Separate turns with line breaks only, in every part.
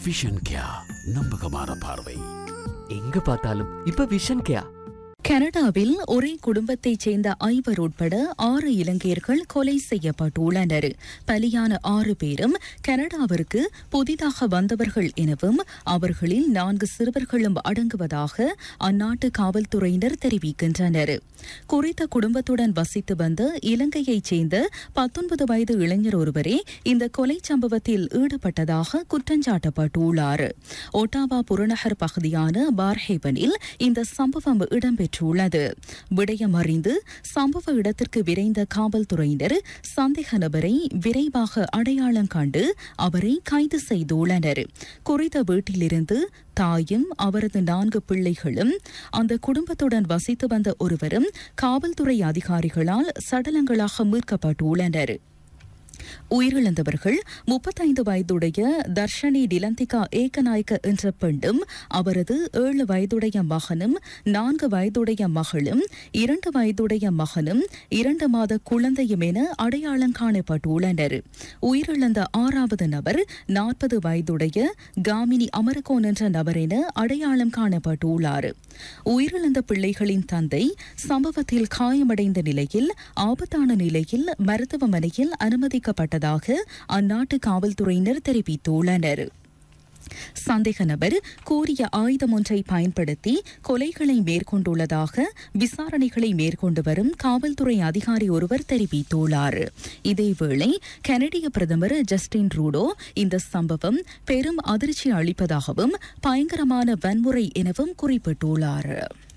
vision கியா நம்பகமான பார்வை
எங்க பார்த்தாலும் இப்ப விஷன் கேயா
கனடாவில் ஒரே குடும்பத்தைச் சேர்ந்த ஐவர் உட்பட ஆறு இலங்கையர்கள் கொலை செய்யப்பட்டுள்ளனர் பலியான ஆறு பேரும் கனடாவிற்கு புதிதாக வந்தவர்கள் எனவும் அவர்களில் நான்கு சிறுவர்களும் அடங்குவதாக அந்நாட்டு காவல்துறையினர் தெரிவிக்கின்றனர் குறித்த குடும்பத்துடன் வசித்து வந்த இலங்கையைச் சேர்ந்த பத்தொன்பது வயது இளைஞர் ஒருவரே இந்த கொலை சம்பவத்தில் ஈடுபட்டதாக குற்றஞ்சாட்டப்பட்டுள்ளார் ஒட்டாவா புறநகர் பகுதியான பார்ஹேவனில் இந்த சம்பவம் இடம்பெற்றுள்ளது விடயம் அறிந்து சம்பவ இடத்திற்கு விரைந்த காவல்துறையினர் சந்தேக நபரை விரைவாக அடையாளம் கண்டு அவரை கைது செய்துள்ளனர் குறித்த வீட்டிலிருந்து தாயும் அவரது நான்கு பிள்ளைகளும் அந்த குடும்பத்துடன் வசித்து வந்த ஒருவரும் காவல்துறை அதிகாரிகளால் சடலங்களாக மீட்கப்பட்டுள்ளனர் உயிரிழந்தவர்கள் முப்பத்தைந்து வயதுடைய தர்ஷனி டிலந்திகா ஏகநாயக்க என்ற பெண்ணும் அவரது ஏழு வயதுடைய மகனும் நான்கு வயதுடைய மகளும் இரண்டு வயதுடைய மகனும் இரண்டு மாத குழந்தையும் என அடையாளம் காணப்பட்டுள்ளனர் உயிரிழந்த ஆறாவது நபர் நாற்பது வயதுடைய காமினி அமரகோன் என்ற நபர் என அடையாளம் காணப்பட்டுள்ளார் உயிரிழந்த பிள்ளைகளின் தந்தை சம்பவத்தில் காயமடைந்த நிலையில் ஆபத்தான நிலையில் மருத்துவமனையில் அனுமதிக்கப்பட்டதாக அந்நாட்டு காவல்துறையினர் தெரிவித்துள்ளனர் சந்தேக நபர் கூறிய ஆயுதம் ஒன்றை பயன்படுத்தி கொலைகளை மேற்கொண்டுள்ளதாக விசாரணைகளை மேற்கொண்டு வரும் காவல்துறை அதிகாரி ஒருவர் தெரிவித்துள்ளார் இதேவேளை கனடிய பிரதமர் ஜஸ்டின் ட்ரூடோ இந்த சம்பவம் பெரும் அதிர்ச்சி அளிப்பதாகவும் பயங்கரமான வன்முறை எனவும் குறிப்பிட்டுள்ளார்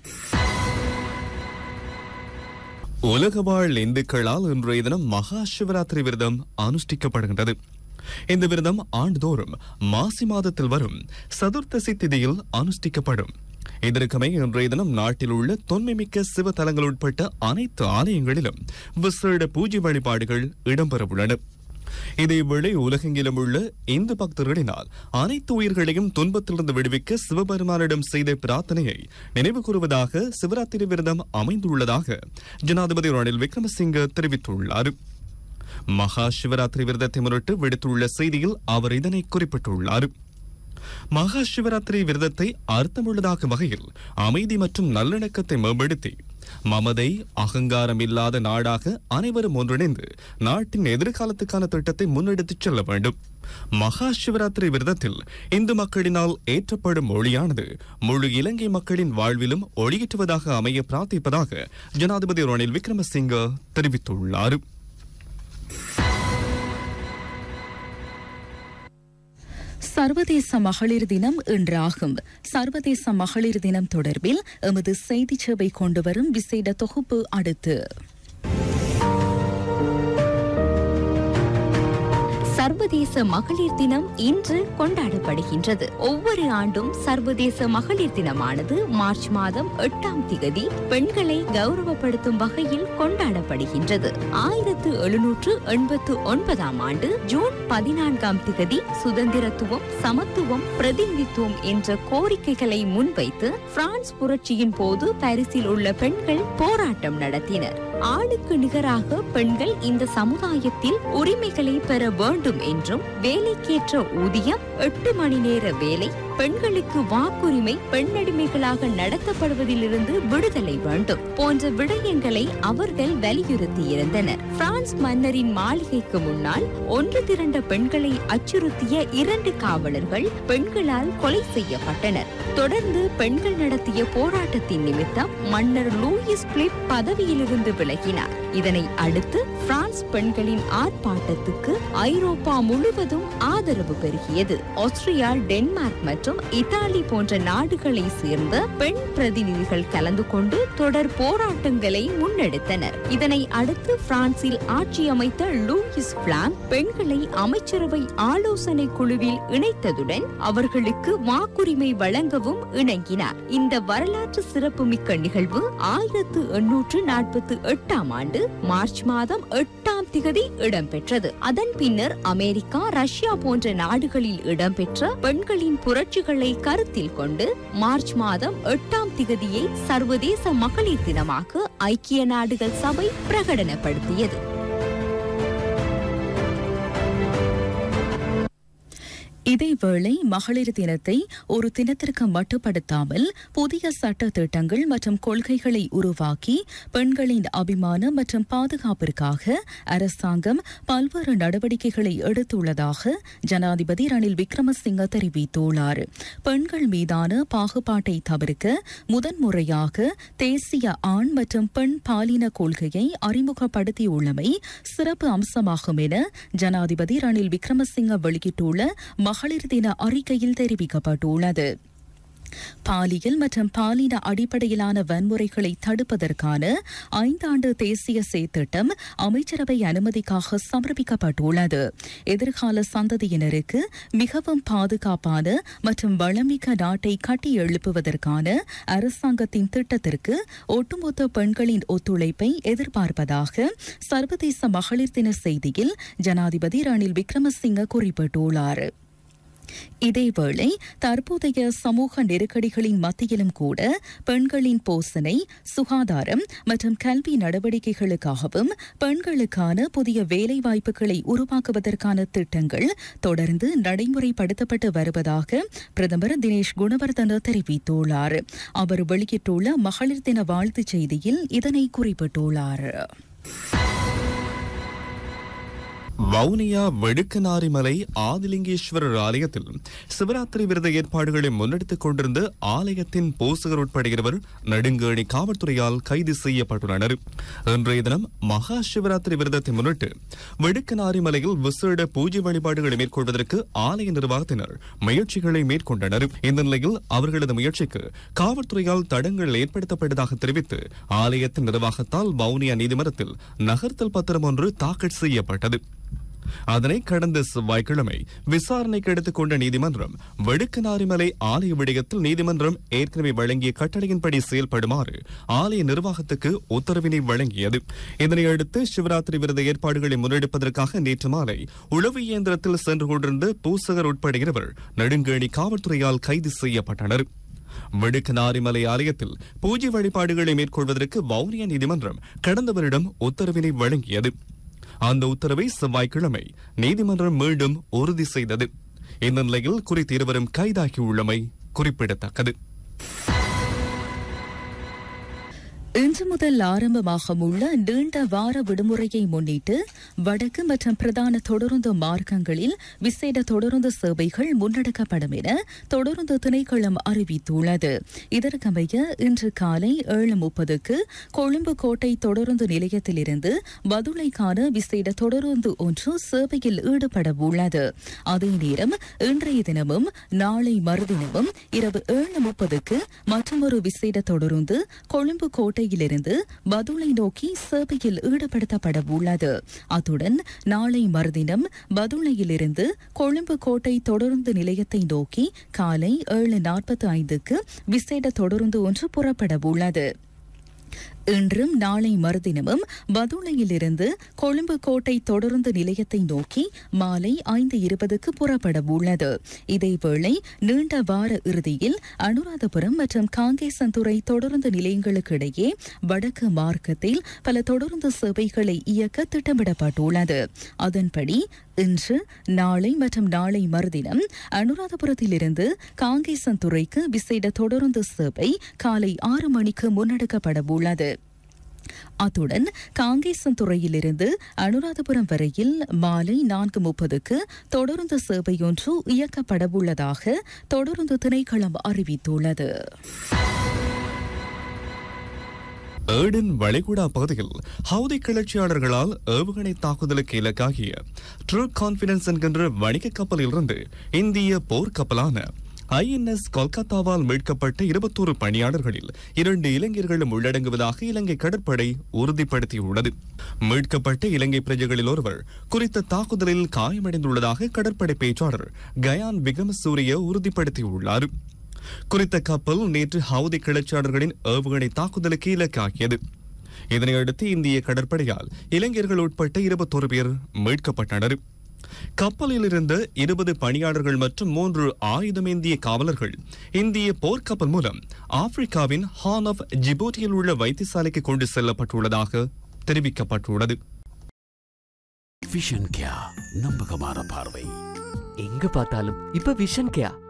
உலக வாழ் இந்துக்களால் இன்றைய தினம் மகா சிவராத்திரி விரதம் அனுஷ்டிக்கப்படுகின்றது இந்த விரதம் ஆண்டுதோறும் மாசி மாதத்தில் வரும் சதுர்த்தசி திதியில் அனுஷ்டிக்கப்படும் இதற்கமை இன்றைய தினம் நாட்டில் உள்ள தொன்மைமிக்க சிவ தலங்கள் உட்பட்ட அனைத்து ஆலயங்களிலும் விசேட பூஜை வழிபாடுகள் இடம்பெறவுள்ளன இதேவேளை உலகெங்கிலும் உள்ள இந்து பக்தர்களினால் அனைத்து உயிர்களையும் துன்பத்திலிருந்து விடுவிக்க சிவபெருமானிடம் செய்த பிரார்த்தனையை நினைவு கூறுவதாக சிவராத்திரி விரதம் அமைந்துள்ளதாக ஜனாதிபதி ரணில் விக்ரமசிங்க தெரிவித்துள்ளார் மகா சிவராத்திரி விரதத்தை முன்னிட்டு விடுத்துள்ள செய்தியில் அவர் இதனை குறிப்பிட்டுள்ளார் மகா சிவராத்திரி விரதத்தை அர்த்தமுள்ளதாக்கும் வகையில் அமைதி மற்றும் நல்லிணக்கத்தை மேம்படுத்தி மமதை அகங்காரம் இல்லாத நாடாக அனைவரும் ஒன்றிணைந்து நாட்டின் எதிர்காலத்துக்கான திட்டத்தை முன்னெடுத்துச் செல்ல வேண்டும் மகா சிவராத்திரி விரதத்தில் இந்து மக்களினால் ஏற்றப்படும் ஒளியானது முழு இலங்கை மக்களின் வாழ்விலும் ஒளியேற்றுவதாக அமைய பிரார்த்திப்பதாக ஜனாதிபதி ரணில் விக்ரமசிங்க தெரிவித்துள்ளார்
சர்வதேச மகளிர் தினம் இன்றாகும் சர்வதேச மகளிர் தினம் தொடர்பில் எமது செய்தி சேவை கொண்டு வரும் விசேட தொகுப்பு அடுத்து
சர்வதேச மகளிர் தினம் இன்று கொண்டாடப்படுகின்றது ஒவ்வொரு ஆண்டும் சர்வதேச மகளிர் தினமானது மார்ச் மாதம் எட்டாம் திகதி பெண்களை கௌரவப்படுத்தும் வகையில் கொண்டாடப்படுகின்றது ஆயிரத்து எழுநூற்று எண்பத்து ஒன்பதாம் ஆண்டு ஜூன் பதினான்காம் திகதி சுதந்திரத்துவம் சமத்துவம் பிரதிநிதித்துவம் என்ற கோரிக்கைகளை முன்வைத்து பிரான்ஸ் புரட்சியின் போது பாரிஸில் உள்ள பெண்கள் போராட்டம் நடத்தினர் ஆணுக்கு நிகராக பெண்கள் இந்த சமுதாயத்தில் உரிமைகளை பெற வேண்டும் என்றும் வேலைக்கேற்ற ஊதியம் எட்டு மணி நேர வேலை பெண்களுக்கு வாக்குரிமை பெண்ணடிமைகளாக நடத்தப்படுவதிலிருந்து விடுதலை வேண்டும் போன்ற விடயங்களை அவர்கள் வலியுறுத்தியிருந்தனர் பிரான்ஸ் மன்னரின் மாளிகைக்கு முன்னால் ஒன்று திரண்ட பெண்களை அச்சுறுத்திய இரண்டு காவலர்கள் பெண்களால் கொலை செய்யப்பட்டனர் தொடர்ந்து பெண்கள் நடத்திய போராட்டத்தின் நிமித்தம் மன்னர் லூயிஸ் பிலிப் பதவியிலிருந்து விலகினார் இதனை அடுத்து பிரான்ஸ் பெண்களின் ஆர்ப்பாட்டத்துக்கு ஐரோப்பா முழுவதும் ஆதரவு பெருகியது ஆஸ்திரியா டென்மார்க் மற்றும் இத்தாலி போன்ற நாடுகளை சேர்ந்த பெண் பிரதிநிதிகள் கலந்து கொண்டு தொடர் போராட்டங்களை முன்னெடுத்தனர் இதனை அடுத்து பிரான்சில் ஆட்சி அமைத்த லூயிஸ் பிளாங் பெண்களை அமைச்சரவை ஆலோசனை குழுவில் இணைத்ததுடன் அவர்களுக்கு வாக்குரிமை வழங்கவும் இணங்கினார் இந்த வரலாற்று சிறப்புமிக்க நிகழ்வு ஆயிரத்து எண்ணூற்று நாற்பத்தி எட்டாம் ஆண்டு மார்ச் மாதம் எட்டாம் திகதி இடம்பெற்றது அதன் பின்னர் அமெரிக்கா ரஷ்யா போன்ற நாடுகளில் இடம்பெற்ற பெண்களின் புரட்சிகளை கருத்தில் கொண்டு மார்ச் மாதம் எட்டாம் திகதியை சர்வதேச மகளிர் தினமாக ஐக்கிய நாடுகள் சபை பிரகடனப்படுத்தியது
இதேவேளை மகளிர் தினத்தை ஒரு தினத்திற்கு மட்டுப்படுத்தாமல் புதிய சட்ட திட்டங்கள் மற்றும் கொள்கைகளை உருவாக்கி பெண்களின் அபிமானம் மற்றும் பாதுகாப்பிற்காக அரசாங்கம் பல்வேறு நடவடிக்கைகளை எடுத்துள்ளதாக ஜனாதிபதி ரணில் விக்ரமசிங்க தெரிவித்துள்ளார் பெண்கள் மீதான பாகுபாட்டை தவிர்க்க முதன்முறையாக தேசிய ஆண் மற்றும் பெண் பாலின கொள்கையை அறிமுகப்படுத்தியுள்ளமை சிறப்பு அம்சமாகும் என ஜனாதிபதி ரணில் விக்ரமசிங்க வெளியிட்டுள்ள மகளிர் தின அறிக்கையில் தெரிவிக்கப்பட்டுள்ளது பாலியல் மற்றும் பாலின அடிப்படையிலான வன்முறைகளை தடுப்பதற்கான ஐந்தாண்டு தேசிய செயற்திட்டம் அமைச்சரவை அனுமதிக்காக சமர்ப்பிக்கப்பட்டுள்ளது எதிர்கால சந்ததியினருக்கு மிகவும் பாதுகாப்பான மற்றும் வளமிக்க நாட்டை கட்டி எழுப்புவதற்கான அரசாங்கத்தின் திட்டத்திற்கு ஒட்டுமொத்த பெண்களின் ஒத்துழைப்பை எதிர்பார்ப்பதாக சர்வதேச மகளிர் தின செய்தியில் ஜனாதிபதி ரணில் விக்ரமசிங்க குறிப்பிட்டுள்ளார் இதேவேளை தற்போதைய சமூக நெருக்கடிகளின் மத்தியிலும் கூட பெண்களின் போசனை சுகாதாரம் மற்றும் கல்வி நடவடிக்கைகளுக்காகவும் பெண்களுக்கான புதிய வேலைவாய்ப்புகளை உருவாக்குவதற்கான திட்டங்கள் தொடர்ந்து நடைமுறைப்படுத்தப்பட்டு வருவதாக பிரதமர் தினேஷ் குணவர்தன தெரிவித்துள்ளார் அவர் வெளியிட்டுள்ள மகளிர் தின வாழ்த்துச் செய்தியில் இதனை குறிப்பிட்டுள்ளார்
வவுனியா வெடுக்கனாரிமலை ஆதிலிங்கேஸ்வரர் ஆலயத்தில் சிவராத்திரி விரத ஏற்பாடுகளை முன்னெடுத்துக் கொண்டிருந்த ஆலயத்தின் போசகர் உட்பட இருவர் நெடுங்கேணி காவல்துறையால் கைது செய்யப்பட்டுள்ளனர் இன்றைய தினம் மகா சிவராத்திரி விரதத்தை முன்னிட்டு வெடுக்கனாரிமலையில் விசேட பூஜை வழிபாடுகளை மேற்கொள்வதற்கு ஆலய நிர்வாகத்தினர் முயற்சிகளை மேற்கொண்டனர் இந்த நிலையில் அவர்களது முயற்சிக்கு காவல்துறையால் தடங்கள் ஏற்படுத்தப்பட்டதாக தெரிவித்து ஆலயத்தின் நிர்வாகத்தால் வவுனியா நீதிமன்றத்தில் நகர்த்தல் பத்திரம் ஒன்று தாக்கல் செய்யப்பட்டது அதனை கடந்த செவ்வாய்க்கிழமை விசாரணைக்கு எடுத்துக்கொண்ட நீதிமன்றம் வெடுக்கனாரிமலை ஆலய விடயத்தில் நீதிமன்றம் ஏற்கனவே வழங்கிய கட்டளையின்படி செயல்படுமாறு ஆலய நிர்வாகத்துக்கு உத்தரவினை வழங்கியது இதனையடுத்து சிவராத்திரி விரத ஏற்பாடுகளை முன்னெடுப்பதற்காக நேற்று மாலை உளவு இயந்திரத்தில் சென்று கொண்டிருந்த பூசகர் உட்பட இருவர் நெடுங்கேணி காவல்துறையால் கைது செய்யப்பட்டனர் வெடுக்கனாரிமலை ஆலயத்தில் பூஜை வழிபாடுகளை மேற்கொள்வதற்கு வவுனியா நீதிமன்றம் கடந்த வருடம் உத்தரவினை வழங்கியது அந்த உத்தரவை செவ்வாய்க்கிழமை நீதிமன்றம் மீண்டும் உறுதி செய்தது இந்த நிலையில் குறித்த இருவரும் கைதாகியுள்ளமை குறிப்பிடத்தக்கது
இன்று முதல் ஆரம்பமாகும் உள்ள நீண்ட வார விடுமுறையை முன்னிட்டு வடக்கு மற்றும் பிரதான தொடருந்து மார்க்கங்களில் விசேட தொடருந்து சேவைகள் முன்னெடுக்கப்படும் என தொடருந்து திணைக்களம் அறிவித்துள்ளது இதற்கமைய இன்று காலை ஏழு முப்பதுக்கு கொழும்பு கோட்டை தொடருந்து நிலையத்திலிருந்து பதுளைக்கான விசேட தொடருந்து ஒன்று சேவையில் ஈடுபட உள்ளது அதே நேரம் இன்றைய தினமும் நாளை மறுதினமும் இரவு ஏழு முப்பதுக்கு மற்றொரு விசேட தொடருந்து கொழும்பு கோட்டையிலிருந்து பதுளை நோக்கி சேவையில் ஈடுபடுத்தப்பட உள்ளது அத்துடன் நாளை மறுதினம் பதுளையிலிருந்து கொழும்பு கோட்டை தொடருந்து நிலையத்தை நோக்கி காலை ஏழு நாற்பத்தி ஐந்துக்கு விசேட தொடருந்து ஒன்று புறப்பட உள்ளது இன்றும் நாளை மறுதினமும் பதுளையிலிருந்து கொழும்பு கோட்டை தொடருந்து நிலையத்தை நோக்கி மாலை ஐந்து இருபதுக்கு புறப்பட உள்ளது இதேவேளை நீண்ட வார இறுதியில் அனுராதபுரம் மற்றும் காங்கேசன்துறை தொடருந்து நிலையங்களுக்கு இடையே வடக்கு மார்க்கத்தில் பல தொடருந்து சேவைகளை இயக்க திட்டமிடப்பட்டுள்ளது அதன்படி இன்று நாளை மற்றும் நாளை மறுதினம் அனுராதபுரத்திலிருந்து காங்கேசன்துறைக்கு விசேட தொடருந்து சேவை காலை ஆறு மணிக்கு முன்னெடுக்கப்பட உள்ளது அத்துடன் காங்கேசன்துறையிலிருந்து அனுராதபுரம் வரையில் மாலை நான்கு முப்பதுக்கு தொடருந்து சேவை ஒன்று இயக்கப்படவுள்ளதாக தொடருந்து திணைக்களம் அறிவித்துள்ளது
ஏடன் வளைகுடா பகுதியில் ஹவுதி கிளர்ச்சியாளர்களால் ஏவுகணை தாக்குதலுக்கு இலக்காகிய ட்ரூ கான்பிடன்ஸ் என்கின்ற வணிக கப்பலிலிருந்து இந்திய போர்க்கப்பலான ஐஎன்எஸ் கொல்கத்தாவால் மீட்கப்பட்ட இருபத்தோரு பணியாளர்களில் இரண்டு இளைஞர்களும் உள்ளடங்குவதாக இலங்கை கடற்படை உறுதிப்படுத்தியுள்ளது மீட்கப்பட்ட இலங்கை பிரஜைகளில் ஒருவர் குறித்த தாக்குதலில் காயமடைந்துள்ளதாக கடற்படை பேச்சாளர் கயான் விக்ரமசூரிய உறுதிப்படுத்தியுள்ளார் குறித்த கப்பல் நேற்று ஹவுதி கிளர்ச்சியாளர்களின் ஏவுகணை தாக்குதலுக்கு இலக்காகியது இதனையடுத்து இந்திய கடற்படையால் இளைஞர்கள் உட்பட்ட இருபத்தொரு பேர் மீட்கப்பட்டனர் கப்பலில் இருந்த இருபது பணியாளர்கள் மற்றும் மூன்று ஆயுதமேந்திய காவலர்கள் இந்திய போர்க்கப்பல் மூலம் ஆப்பிரிக்காவின் ஹார்ன் ஆஃப் ஜிபோட்டியில் உள்ள வைத்தியசாலைக்கு கொண்டு செல்லப்பட்டுள்ளதாக தெரிவிக்கப்பட்டுள்ளது
விஷன் கியா நம்பகமான பார்வை
எங்க பார்த்தாலும் இப்ப விஷன் கேயா